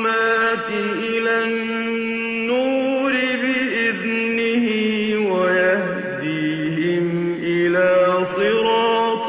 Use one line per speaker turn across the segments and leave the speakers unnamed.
الظلمات إلى النور بإذنه ويهديهم إلى صراط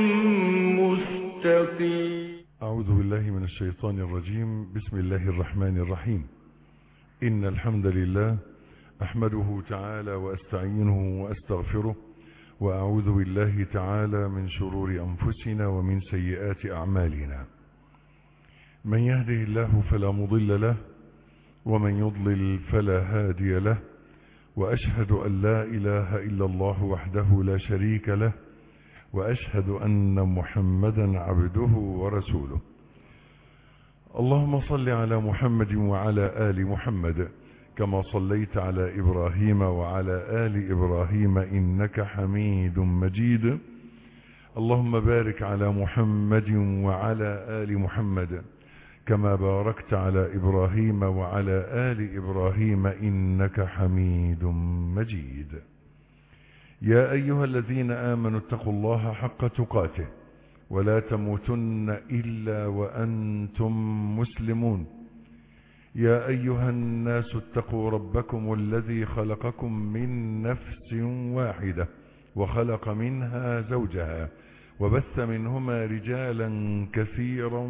مستقيم
أعوذ بالله من الشيطان الرجيم بسم الله الرحمن الرحيم إن الحمد لله أحمده تعالى وأستعينه وأستغفره وأعوذ بالله تعالى من شرور أنفسنا ومن سيئات أعمالنا من يهده الله فلا مضل له ومن يضلل فلا هادي له وأشهد أن لا إله إلا الله وحده لا شريك له وأشهد أن محمدا عبده ورسوله اللهم صل على محمد وعلى آل محمد كما صليت على إبراهيم وعلى آل إبراهيم إنك حميد مجيد اللهم بارك على محمد وعلى آل محمد كما باركت على إبراهيم وعلى آل إبراهيم إنك حميد مجيد يا أيها الذين آمنوا اتقوا الله حق تقاته ولا تموتن إلا وأنتم مسلمون يا أيها الناس اتقوا ربكم الذي خلقكم من نفس واحدة وخلق منها زوجها وبث منهما رجالا كثيرا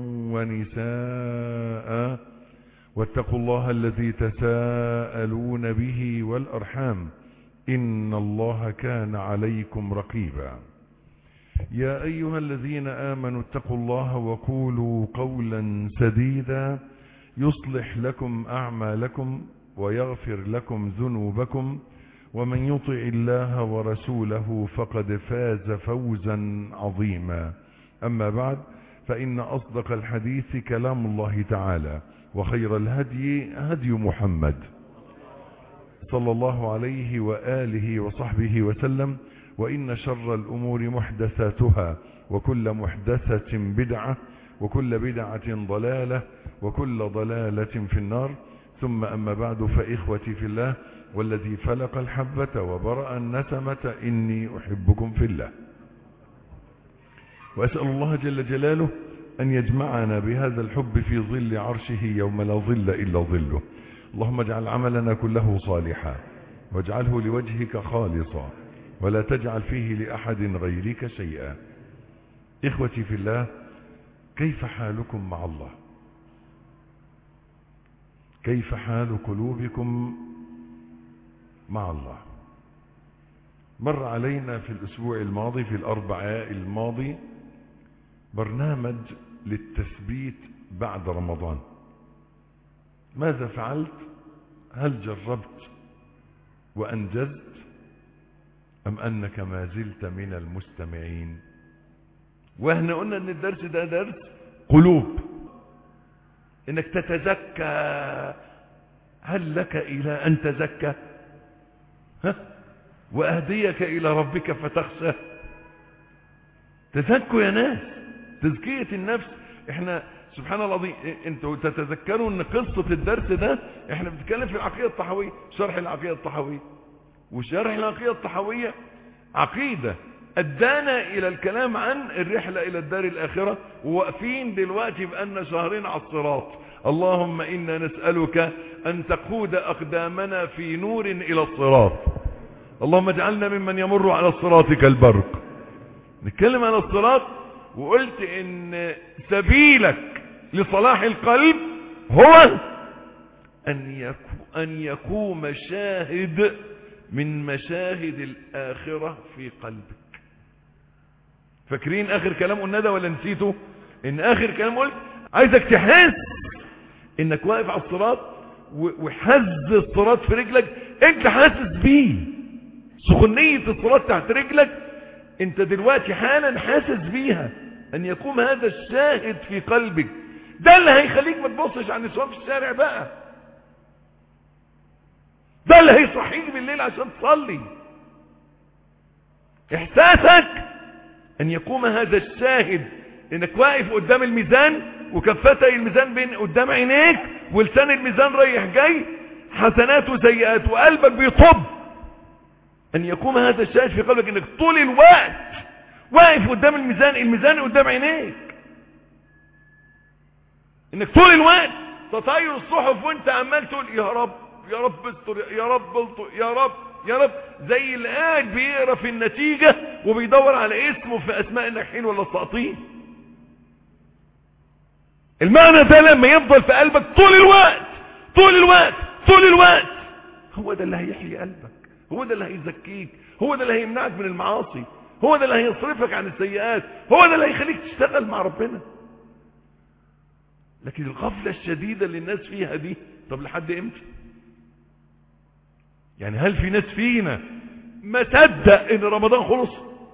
ونساء واتقوا الله الذي تساءلون به والأرحام إن الله كان عليكم رقيبا يا أيها الذين آمنوا اتقوا الله وقولوا قولا سديدا يصلح لكم أعمالكم ويغفر لكم ذنوبكم ومن يطع الله ورسوله فقد فاز فوزا عظيما أما بعد فإن أصدق الحديث كلام الله تعالى وخير الهدي هدي محمد صلى الله عليه وآله وصحبه وسلم وإن شر الأمور محدثاتها وكل محدثة بدعة وكل بدعة ضلالة وكل ضلالة في النار ثم أما بعد فإخوتي في الله والذي فلق الحبة وبرأ النسمة إني أحبكم في الله وأسأل الله جل جلاله أن يجمعنا بهذا الحب في ظل عرشه يوم لا ظل إلا ظله اللهم اجعل عملنا كله صالحا واجعله لوجهك خالصا ولا تجعل فيه لأحد غيرك شيئا إخوتي في الله كيف حالكم مع الله كيف حال قلوبكم مع الله مر علينا في الأسبوع الماضي في الأربعاء الماضي برنامج للتثبيت بعد رمضان ماذا فعلت هل جربت وأنجزت أم أنك ما زلت من المستمعين واحنا قلنا ان الدرس ده درس قلوب انك تتزكى هل لك الى ان تزكى ها واهديك الى ربك فتخشى تزكوا يا ناس تزكية النفس احنا سبحان الله العظيم انتوا تتذكروا ان قصة الدرس ده احنا بنتكلم في العقيدة الطحوية شرح العقيدة الطحوية وشرح العقيدة الطحوية عقيدة ادانا الى الكلام عن الرحلة الى الدار الاخرة وواقفين دلوقتي بقالنا شهرين على الصراط اللهم انا نسألك ان تقود اقدامنا في نور الى الصراط اللهم اجعلنا ممن يمر على الصراط كالبرق نتكلم عن الصراط وقلت ان سبيلك لصلاح القلب هو ان يكو ان يقوم شاهد من مشاهد الاخرة في قلبك فاكرين اخر كلام قلنا ده ولا نسيته ان اخر كلام قلت عايزك تحس انك واقف على الصراط وحز الصراط في رجلك انت حاسس بيه سخنية الصراط تحت رجلك انت دلوقتي حالا حاسس بيها ان يقوم هذا الشاهد في قلبك ده اللي هيخليك ما تبصش على النسوان في الشارع بقى ده اللي هيصحيك بالليل عشان تصلي احساسك ان يقوم هذا الشاهد انك واقف قدام الميزان وكفتي الميزان بين قدام عينيك ولسان الميزان رايح جاي حسنات وسيئات وقلبك بيطب ان يقوم هذا الشاهد في قلبك انك طول الوقت واقف قدام الميزان الميزان قدام عينيك انك طول الوقت تطاير الصحف وانت عمال تقول يا رب يا رب استر يا رب الطر يا رب يا رب زي اللي قاعد بيقرا في النتيجة وبيدور على اسمه في اسماء الناجحين ولا الساقطين المعنى ده لما يفضل في قلبك طول الوقت طول الوقت طول الوقت هو ده اللي هيحيي قلبك هو ده اللي هيزكيك هو ده اللي هيمنعك من المعاصي هو ده اللي هيصرفك عن السيئات هو ده اللي هيخليك تشتغل مع ربنا لكن الغفلة الشديدة اللي الناس فيها دي طب لحد امتى يعني هل في ناس فينا ما صدق ان رمضان خلص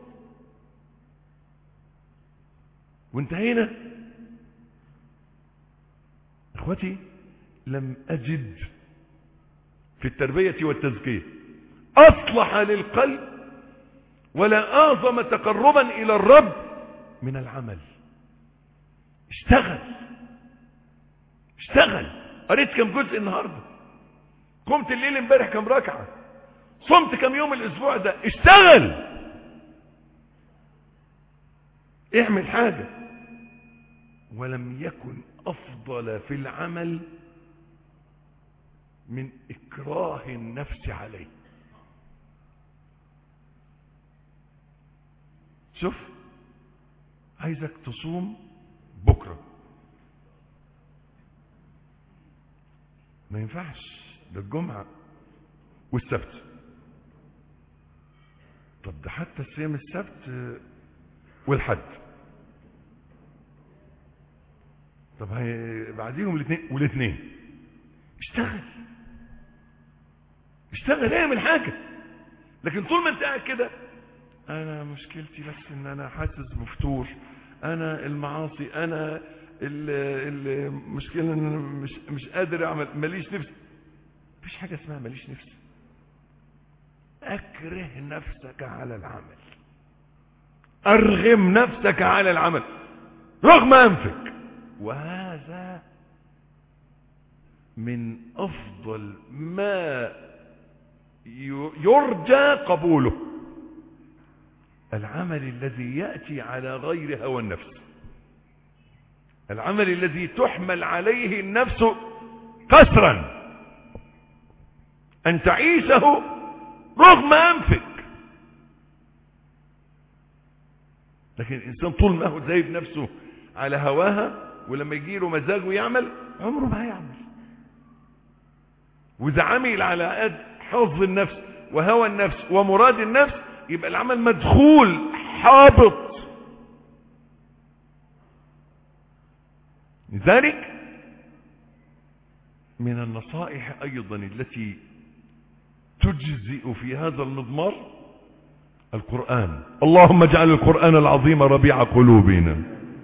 وانتهينا اخوتي لم اجد في التربية والتزكية اصلح للقلب ولا اعظم تقربا الى الرب من العمل اشتغل اشتغل قريت كم جزء النهارده قمت الليل امبارح كم ركعه صمت كم يوم الاسبوع ده اشتغل اعمل حاجه ولم يكن افضل في العمل من اكراه النفس عليه شوف عايزك تصوم بكره ما ينفعش ده الجمعة والسبت طب ده حتى صيام السبت والحد طب هي بعديهم الاثنين والاثنين اشتغل اشتغل اعمل حاجة لكن طول ما انت قاعد كده انا مشكلتي بس ان انا حاسس بفتور انا المعاصي انا المشكلة ان انا مش, مش قادر اعمل ماليش نفس مفيش حاجة اسمها ماليش نفس اكره نفسك على العمل ارغم نفسك على العمل رغم انفك وهذا من افضل ما يرجى قبوله العمل الذي يأتي على غير هوى النفس العمل الذي تحمل عليه النفس قسرا أن تعيشه رغم أنفك لكن الإنسان طول ما هو زايد نفسه على هواها ولما يجي له مزاجه يعمل عمره ما هيعمل وإذا عمل على قد حظ النفس وهوى النفس ومراد النفس يبقى العمل مدخول حابط لذلك من النصائح أيضا التي تجزئ في هذا المضمار القرآن اللهم اجعل القرآن العظيم ربيع قلوبنا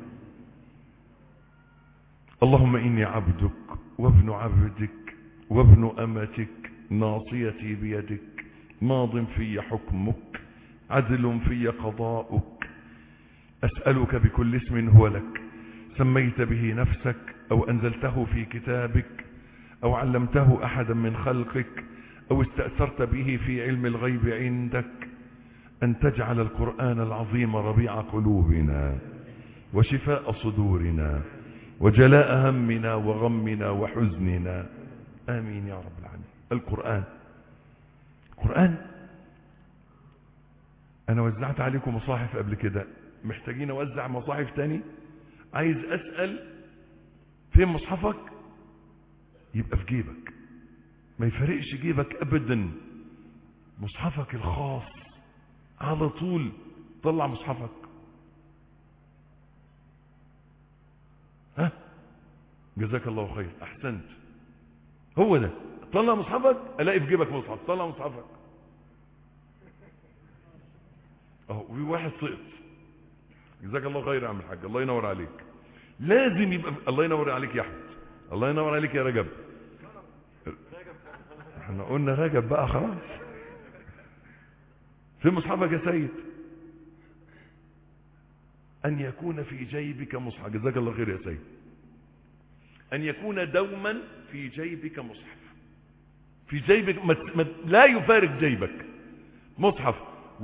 اللهم إني عبدك وابن عبدك وابن أمتك ناصيتي بيدك ماض في حكمك عدل في قضاؤك أسألك بكل اسم هو لك سميت به نفسك أو أنزلته في كتابك أو علمته أحدا من خلقك أو استأثرت به في علم الغيب عندك أن تجعل القرآن العظيم ربيع قلوبنا وشفاء صدورنا وجلاء همنا وغمنا وحزننا آمين يا رب العالمين القرآن القرآن أنا وزعت عليكم مصاحف قبل كده محتاجين أوزع مصاحف تاني عايز أسأل فين مصحفك يبقى في جيبك ما يفرقش جيبك أبدا مصحفك الخاص على طول طلع مصحفك ها جزاك الله خير احسنت هو ده طلع مصحفك الاقي في جيبك مصحف طلع مصحفك اهو في واحد سقط جزاك الله خير يا عم الحاج الله ينور عليك لازم يبقى الله ينور عليك يا احمد الله ينور عليك يا رجب احنا قلنا رجب بقى خلاص في مصحفك يا سيد أن يكون في جيبك مصحف جزاك الله خير يا سيد أن يكون دوما في جيبك مصحف في جيبك ما ما لا يفارق جيبك مصحف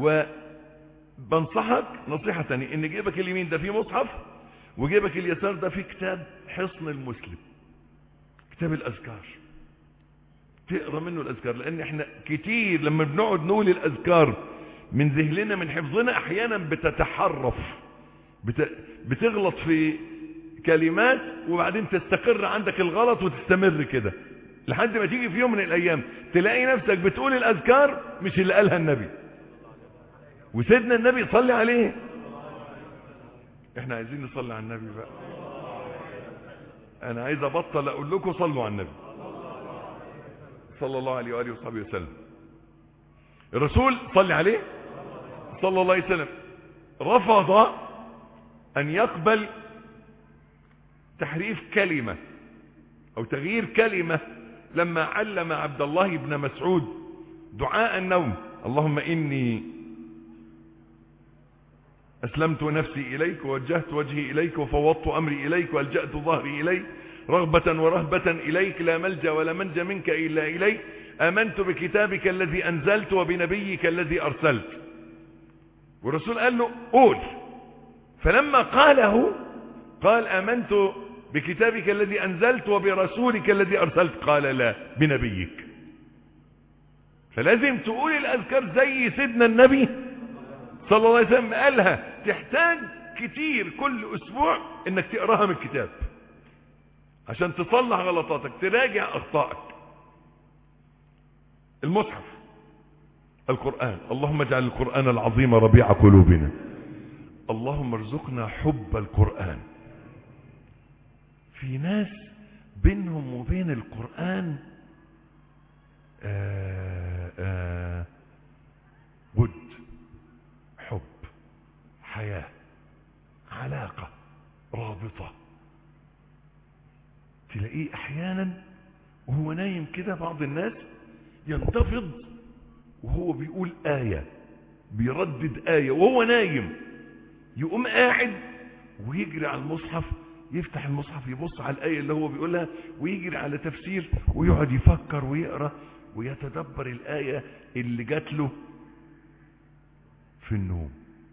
وبنصحك نصيحة تانية ان جيبك اليمين ده فيه مصحف وجيبك اليسار ده فيه كتاب حصن المسلم كتاب الأذكار تقرا منه الأذكار لأن احنا كتير لما بنقعد نقول الأذكار من ذهننا من حفظنا أحيانا بتتحرف بت... بتغلط في كلمات وبعدين تستقر عندك الغلط وتستمر كده لحد ما تيجي في يوم من الأيام تلاقي نفسك بتقول الأذكار مش اللي قالها النبي وسيدنا النبي صلي عليه احنا عايزين نصلي على النبي بقى انا عايز ابطل اقول لكم صلوا على النبي صلى الله عليه وآله وصحبه وسلم الرسول صلي عليه صلى الله عليه وسلم رفض ان يقبل تحريف كلمة او تغيير كلمة لما علم عبد الله بن مسعود دعاء النوم اللهم اني اسلمت نفسي اليك ووجهت وجهي اليك وفوضت امري اليك والجأت ظهري اليك رغبة ورهبة اليك لا ملجأ ولا منجى منك الا اليك امنت بكتابك الذي انزلت وبنبيك الذي ارسلت والرسول قال له قول فلما قاله قال امنت بكتابك الذي انزلت وبرسولك الذي ارسلت قال لا بنبيك فلازم تقول الاذكار زي سيدنا النبي صلى الله عليه وسلم قالها تحتاج كتير كل اسبوع انك تقراها من الكتاب عشان تصلح غلطاتك تراجع اخطائك المصحف القرآن اللهم اجعل القرآن العظيم ربيع قلوبنا اللهم ارزقنا حب القرآن في ناس بينهم وبين القرآن آآ آآ ود حب حياة علاقة رابطة تلاقيه احيانا وهو نايم كده بعض الناس ينتفض وهو بيقول آية بيردد آية وهو نايم يقوم قاعد ويجري على المصحف يفتح المصحف يبص على الآية اللي هو بيقولها ويجري على تفسير ويقعد يفكر ويقرأ ويتدبر الآية اللي جات له في النوم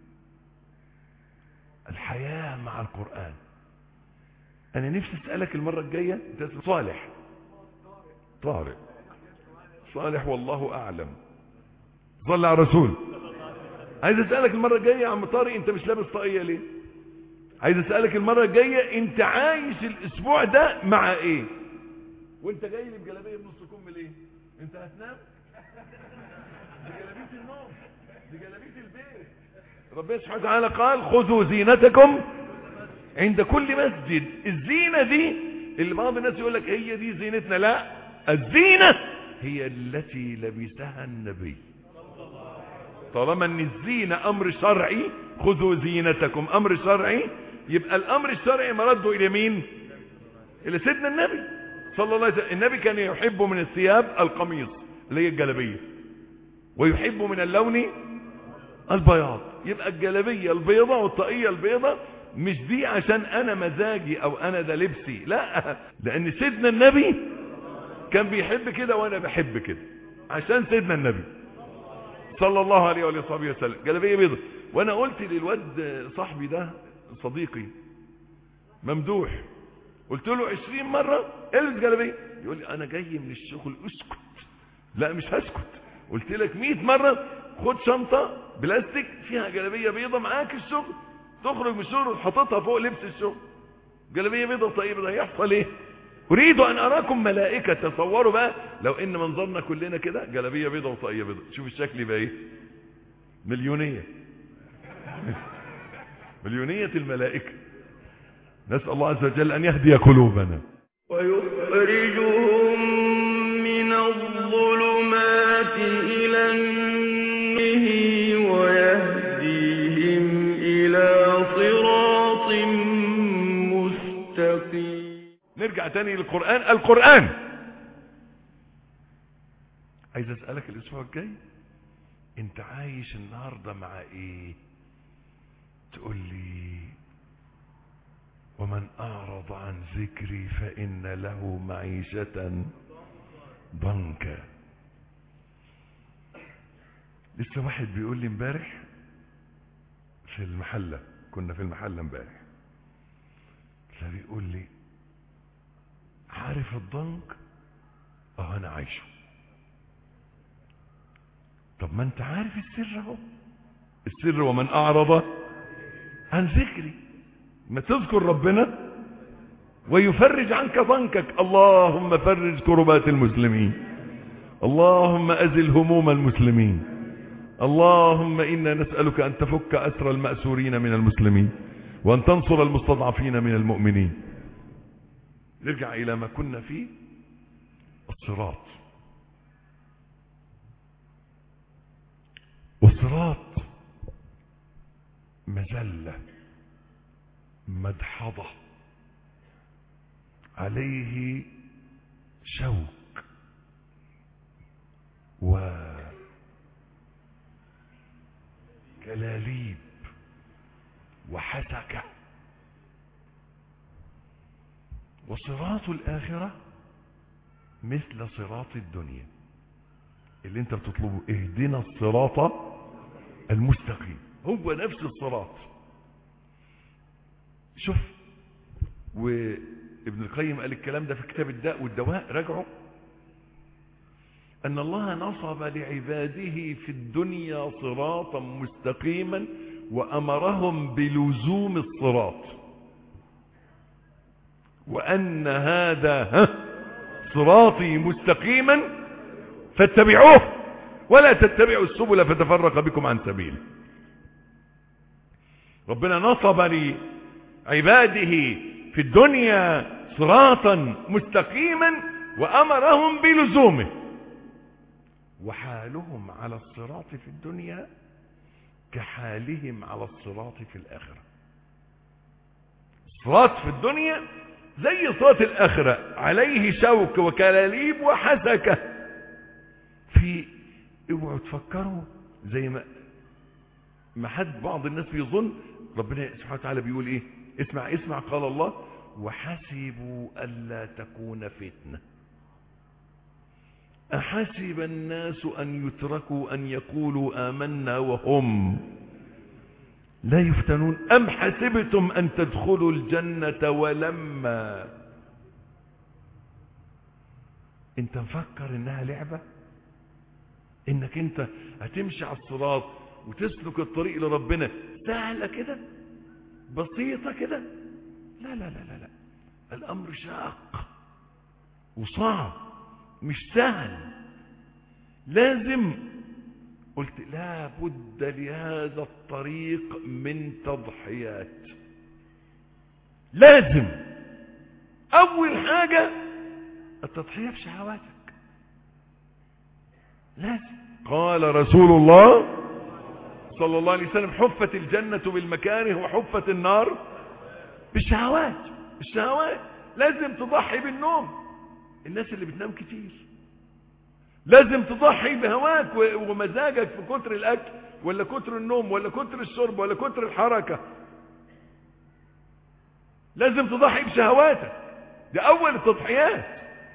الحياة مع القرآن أنا نفسي أسألك المرة الجاية أنت اسمه صالح طارق صالح والله أعلم صلى على الرسول عايز أسألك المرة الجاية يا عم طارق أنت مش لابس طاقية ليه عايز أسألك المرة الجاية أنت عايش الأسبوع ده مع إيه وأنت جاي لي بجلابية بنص كم ليه أنت هتنام دي جلابية النوم دي جلابية البيت ربنا سبحانه وتعالى قال خذوا زينتكم عند كل مسجد الزينة دي اللي بعض الناس يقول لك هي دي زينتنا لا الزينة هي التي لبسها النبي طالما ان الزينة امر شرعي خذوا زينتكم امر شرعي يبقى الامر الشرعي مرده الى مين الى سيدنا النبي صلى الله عليه وسلم النبي كان يحب من الثياب القميص اللي هي الجلبية ويحب من اللون البياض يبقى الجلبية البيضة والطاقية البيضة مش دي عشان انا مزاجي او انا ده لبسي لا لان سيدنا النبي كان بيحب كده وانا بحب كده عشان سيدنا النبي صلى الله عليه وآله وصحبه وسلم جلبية بيضة وانا قلت للواد صاحبي ده صديقي ممدوح قلت له عشرين مرة البس جلبية يقول لي انا جاي من الشغل اسكت لا مش هسكت قلت لك مئة مرة خد شنطة بلاستيك فيها جلبية بيضة معاك الشغل تخرج من الشغل وتحطها فوق لبس الشغل جلبية بيضة طيب ده هيحصل ايه اريد ان اراكم ملائكة تصوروا بقى لو ان منظرنا كلنا كده جلبية بيضة وطاقية بيضة شوف الشكل يبقى ايه مليونية مليونية الملائكة نسأل الله عز وجل ان يهدي قلوبنا
ويخرجهم من الظلمات إلى النه ويهديهم إلى صراط مستقيم
نرجع تاني للقرآن القرآن عايز اسألك الاسبوع الجاي انت عايش النهاردة مع ايه تقول لي ومن اعرض عن ذكري فان له معيشة ضنكا لسه واحد بيقول لي امبارح في المحلة كنا في المحلة امبارح فبيقول لي عارف الضنك اه انا عايشه طب ما انت عارف السر اهو السر ومن اعرض عن ذكري ما تذكر ربنا ويفرج عنك ضنكك اللهم فرج كربات المسلمين اللهم ازل هموم المسلمين اللهم انا نسألك ان تفك اسر المأسورين من المسلمين وان تنصر المستضعفين من المؤمنين نرجع الى ما كنا فيه الصراط والصراط مزلة مدحضة عليه شوك وكلاليب وحسكة وصراط الآخرة مثل صراط الدنيا اللي انت بتطلبه اهدنا الصراط المستقيم هو نفس الصراط شوف وابن القيم قال الكلام ده في كتاب الداء والدواء راجعوا أن الله نصب لعباده في الدنيا صراطا مستقيما وأمرهم بلزوم الصراط وأن هذا ها صراطي مستقيما فاتبعوه ولا تتبعوا السبل فتفرق بكم عن سبيله ربنا نصب لعباده في الدنيا صراطا مستقيما وأمرهم بلزومه وحالهم على الصراط في الدنيا كحالهم على الصراط في الآخرة الصراط في الدنيا زي صراط الآخرة عليه شوك وكلاليب وحسكة في اوعوا تفكروا زي ما ما حد بعض الناس بيظن ربنا سبحانه وتعالى بيقول ايه اسمع اسمع قال الله وحسبوا ألا تكون فتنة أحسب الناس أن يتركوا أن يقولوا آمنا وهم لا يفتنون أم حسبتم أن تدخلوا الجنة ولما انت مفكر انها لعبة انك انت هتمشي على الصراط وتسلك الطريق لربنا سهلة كده بسيطة كده لا لا لا لا لا الامر شاق وصعب مش سهل لازم قلت لا بد لهذا الطريق من تضحيات لازم اول حاجة التضحية بشهواتك لازم قال رسول الله صلى الله عليه وسلم حفت الجنة بالمكاره وحفت النار بالشهوات الشهوات لازم تضحي بالنوم الناس اللي بتنام كتير لازم تضحي بهواك ومزاجك في كتر الاكل ولا كتر النوم ولا كتر الشرب ولا كتر الحركة لازم تضحي بشهواتك ده اول التضحيات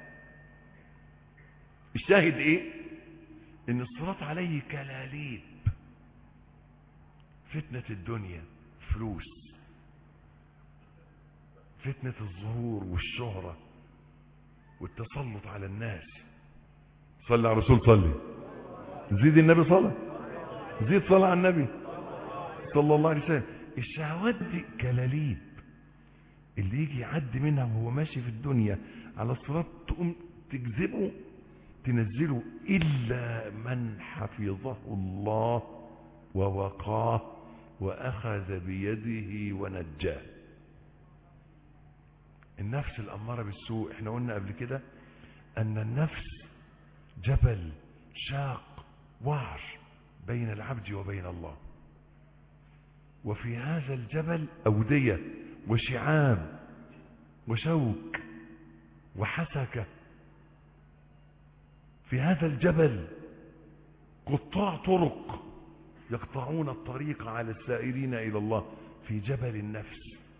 الشاهد ايه ان الصراط عليه كلاليب فتنة الدنيا فلوس فتنة الظهور والشهرة والتسلط على الناس صلى على الرسول صلي زيد النبي صلى زيد صلى على النبي صلى الله عليه وسلم الشهوات دي كلاليب اللي يجي يعدي منها وهو ماشي في الدنيا على الصراط تقوم تجذبه تنزله إلا من حفظه الله ووقاه وأخذ بيده ونجاه النفس الأمارة بالسوء احنا قلنا قبل كده أن النفس جبل شاق وعر بين العبد وبين الله وفي هذا الجبل أودية وشعاب وشوك وحسكة في هذا الجبل قطاع طرق يقطعون الطريق على السائرين إلى الله في جبل النفس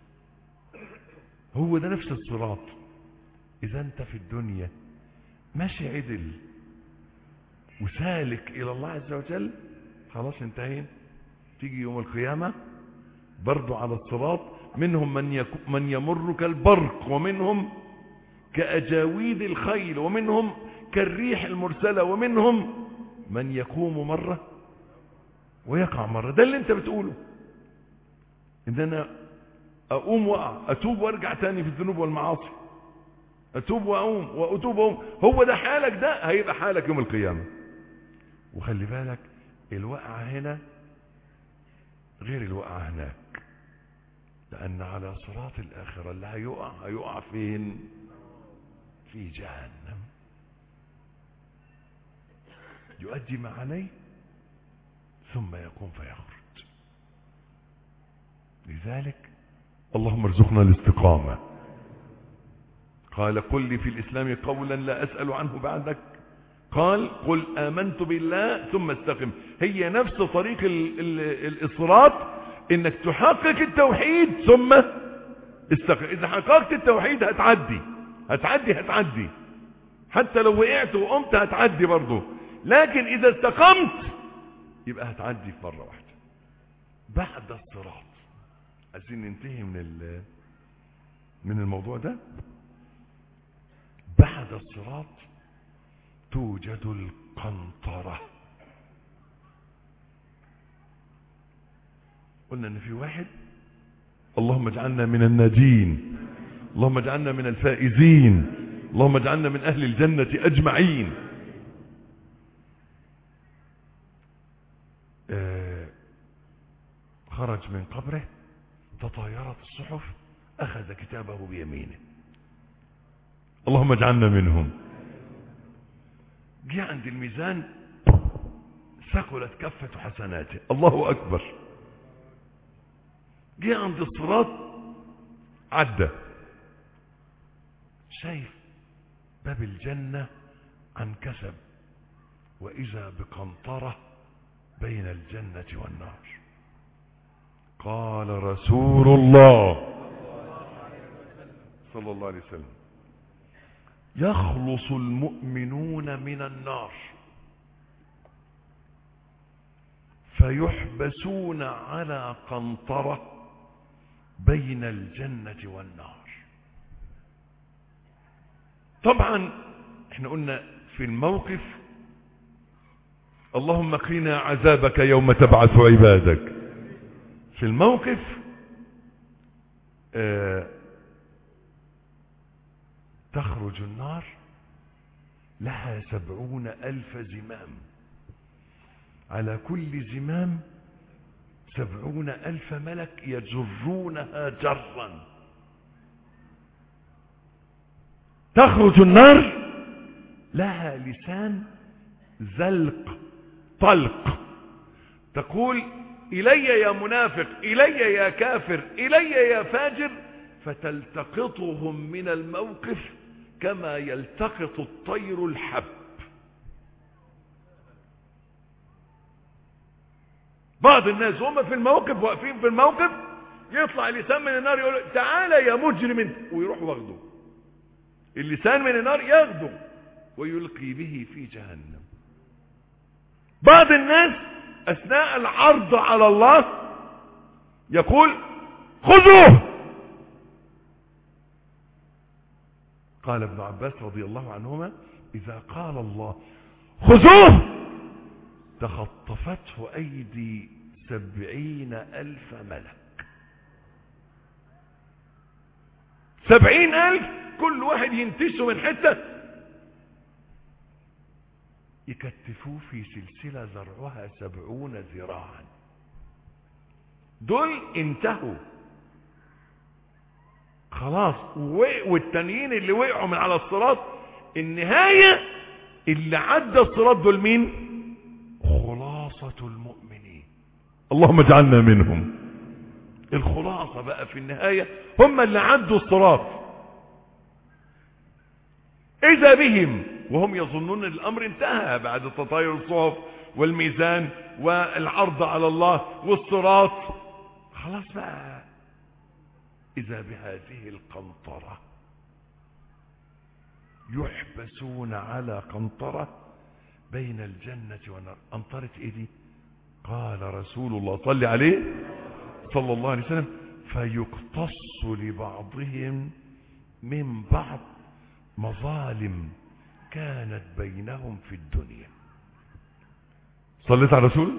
هو ده نفس الصراط إذا أنت في الدنيا ماشي عدل وسالك إلى الله عز وجل خلاص انتهين تيجي يوم القيامة برضو على الصراط منهم من, يك... من يمر كالبرق ومنهم كأجاويد الخيل ومنهم كالريح المرسلة ومنهم من يقوم مرة ويقع مرة ده اللي انت بتقوله ان انا اقوم واقع اتوب وارجع تاني في الذنوب والمعاصي اتوب واقوم واتوب واقوم هو ده حالك ده هيبقى حالك يوم القيامة وخلي بالك الوقعة هنا غير الوقعة هناك لأن على صراط الآخرة اللي هيقع هيقع فين في جهنم يؤدي ما عليه ثم يقوم فيخرج لذلك اللهم ارزقنا الاستقامة قال قل لي في الإسلام قولا لا أسأل عنه بعدك قال قل آمنت بالله ثم استقم هي نفس طريق ال ال الصراط انك تحقق التوحيد ثم استقم اذا حققت التوحيد هتعدي هتعدي هتعدي حتى لو وقعت وقمت هتعدي برضه لكن اذا استقمت يبقى هتعدي في مرة واحدة بعد الصراط عايزين ننتهي من من الموضوع ده بعد الصراط توجد القنطرة قلنا ان في واحد اللهم اجعلنا من الناجين اللهم اجعلنا من الفائزين اللهم اجعلنا من اهل الجنة اجمعين آه خرج من قبره تطايرت الصحف اخذ كتابه بيمينه اللهم اجعلنا منهم جه عند الميزان ثقلت كفة حسناته الله أكبر جه عند الصراط عدى شايف باب الجنة عن كسب وإذا بقنطرة بين الجنة والنار قال رسول الله صلى الله عليه وسلم يخلص المؤمنون من النار فيحبسون على قنطرة بين الجنة والنار طبعا احنا قلنا في الموقف اللهم قنا عذابك يوم تبعث عبادك في الموقف آه تخرج النار لها سبعون ألف زمام على كل زمام سبعون ألف ملك يجرونها جرا تخرج النار لها لسان زلق طلق تقول إلي يا منافق إلي يا كافر إلي يا فاجر فتلتقطهم من الموقف كما يلتقط الطير الحب بعض الناس هم في الموقف واقفين في الموقف يطلع لسان من النار يقول تعالى يا مجرم انت ويروح واخده اللسان من النار ياخده ويلقي به في جهنم بعض الناس اثناء العرض على الله يقول خذوه قال ابن عباس رضي الله عنهما إذا قال الله خذوه تخطفته أيدي سبعين ألف ملك سبعين ألف كل واحد ينتشه من حتة يكتفوه في سلسلة زرعها سبعون ذراعا دول انتهوا خلاص والتانيين اللي وقعوا من على الصراط النهاية اللي عدى الصراط دول مين خلاصة المؤمنين اللهم اجعلنا منهم الخلاصة بقى في النهاية هم اللي عدوا الصراط اذا بهم وهم يظنون الامر انتهى بعد تطاير الصحف والميزان والعرض على الله والصراط خلاص بقى إذا بهذه القنطرة يحبسون على قنطرة بين الجنة والنار قنطرة ايه دي قال رسول الله صلى عليه صلى الله عليه وسلم فيقتص لبعضهم من بعض مظالم كانت بينهم في الدنيا صليت على رسول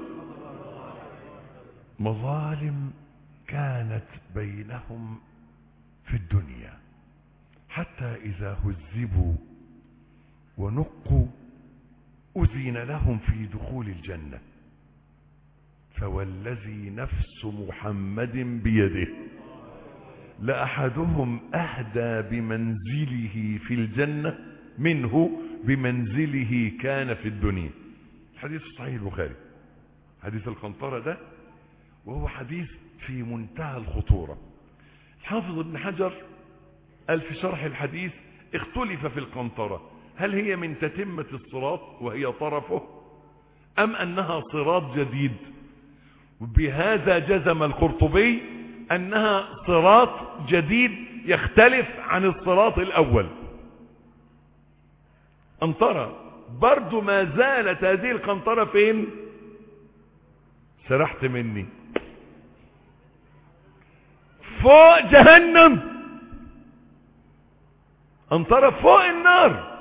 مظالم كانت بينهم في الدنيا حتى إذا هذبوا ونقوا أذن لهم في دخول الجنة فوالذي نفس محمد بيده لأحدهم أهدى بمنزله في الجنة منه بمنزله كان في الدنيا حديث صحيح البخاري حديث القنطرة ده وهو حديث في منتهى الخطورة حافظ ابن حجر قال في شرح الحديث اختلف في القنطرة هل هي من تتمة الصراط وهي طرفه أم أنها صراط جديد بهذا جزم القرطبي أنها صراط جديد يختلف عن الصراط الأول قنطرة برضو ما زالت هذه القنطرة فين سرحت مني فوق جهنم قنطرة فوق النار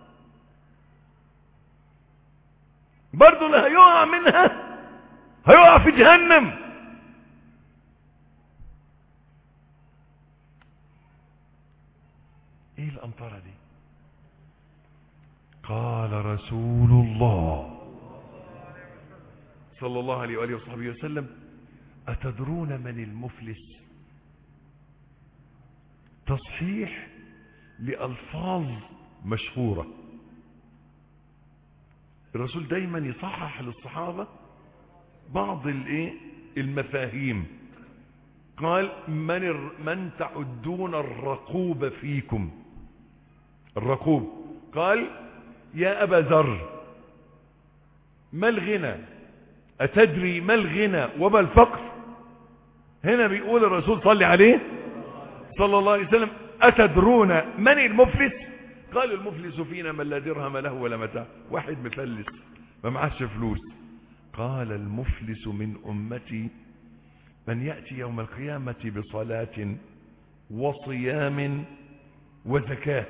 برضو اللي هيقع منها هيقع في جهنم ايه القنطرة دي قال رسول الله صلى الله عليه وآله وصحبه وسلم أتدرون من المفلس تصحيح لألفاظ مشهورة الرسول دايما يصحح للصحابة بعض الايه المفاهيم قال من, الر... من تعدون الرقوب فيكم الرقوب قال يا أبا ذر ما الغنى أتدري ما الغنى وما الفقر هنا بيقول الرسول صلى عليه صلى الله عليه وسلم أتدرون من المفلس قال المفلس فينا من لا درهم له ولا متاع واحد مفلس ما معاش فلوس قال المفلس من أمتي من يأتي يوم القيامة بصلاة وصيام وزكاة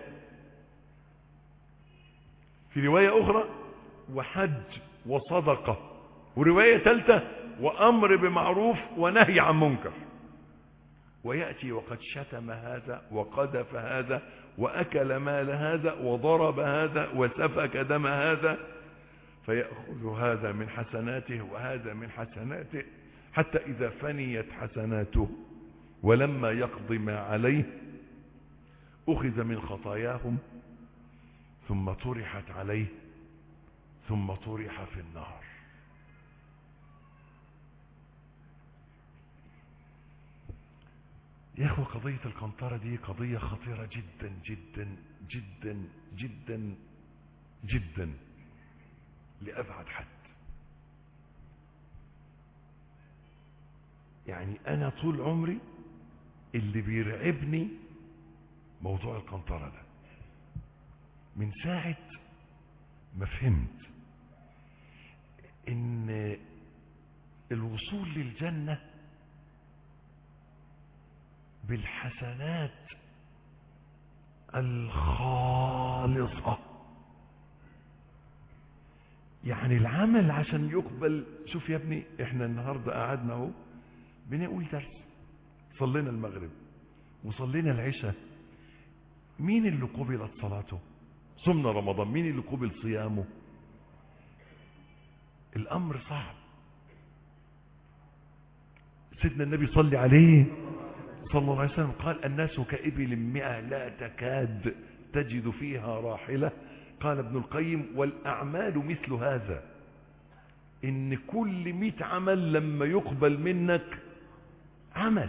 في رواية أخرى وحج وصدقة ورواية ثالثة وأمر بمعروف ونهي عن منكر ويأتي وقد شتم هذا وقذف هذا وأكل مال هذا وضرب هذا وسفك دم هذا فيأخذ هذا من حسناته وهذا من حسناته حتى إذا فنيت حسناته ولما يقضي ما عليه أخذ من خطاياهم ثم طرحت عليه ثم طرح في النار يا اخوة قضية القنطرة دي قضية خطيرة جدا جدا جدا جدا جدا لأبعد حد يعني أنا طول عمري اللي بيرعبني موضوع القنطرة ده من ساعة ما فهمت ان الوصول للجنة بالحسنات الخالصة يعني العمل عشان يقبل شوف يا ابني احنا النهاردة قعدنا اهو بنقول درس صلينا المغرب وصلينا العشاء مين اللي قبلت صلاته صمنا رمضان مين اللي قبل صيامه الامر صعب سيدنا النبي صلي عليه صلى الله عليه وسلم قال الناس كإبل مئة لا تكاد تجد فيها راحلة قال ابن القيم والأعمال مثل هذا إن كل مئة عمل لما يقبل منك عمل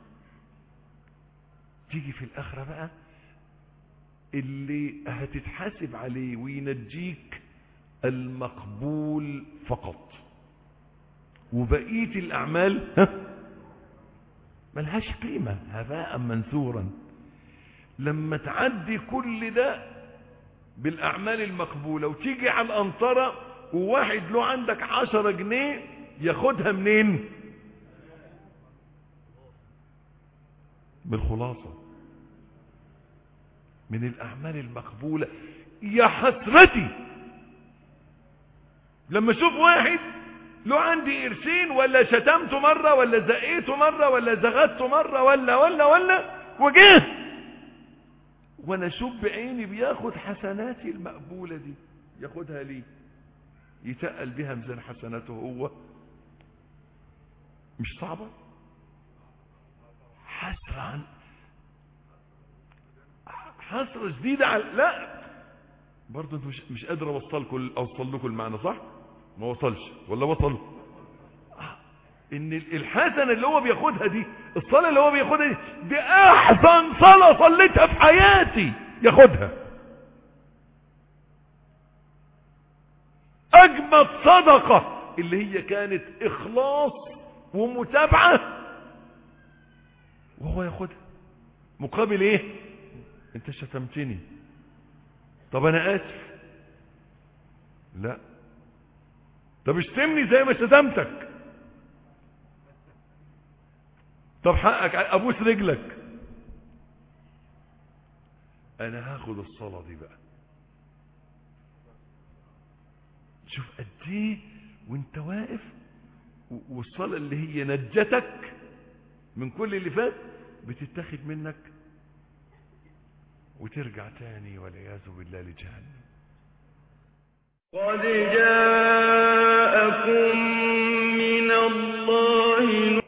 تيجي في الآخرة بقى اللي هتتحاسب عليه وينجيك المقبول فقط وبقية الأعمال ها ملهاش قيمة هباء منثورا لما تعدي كل ده بالأعمال المقبولة وتيجي على الأنطرة وواحد له عندك عشرة جنيه ياخدها منين بالخلاصة من الأعمال المقبولة يا حسرتي لما اشوف واحد له عندي قرشين ولا شتمته مرة ولا زقيته مرة ولا زغدته مرة ولا ولا ولا وجه وانا اشوف بعيني بياخد حسناتي المقبولة دي ياخدها ليه يتقل بها ميزان حسناته هو مش صعبة حسرة عن حسرة شديدة على لا برضه انت مش مش قادر اوصلكم اوصل لكم المعنى صح ما وصلش ولا وصل آه. ان الحسنه اللي هو بياخدها دي الصلاه اللي هو بياخدها دي دي احسن صلاه صليتها في حياتي ياخدها اجمد صدقه اللي هي كانت اخلاص ومتابعه وهو ياخدها مقابل ايه انت شتمتني طب انا اسف لا طب اشتمني زي ما شتمتك طب حقك ابوس رجلك انا هاخد الصلاة دي بقى شوف قد ايه وانت واقف والصلاة اللي هي نجتك من كل اللي فات بتتاخد منك وترجع تاني والعياذ بالله لجهنم
قد جاءكم من الله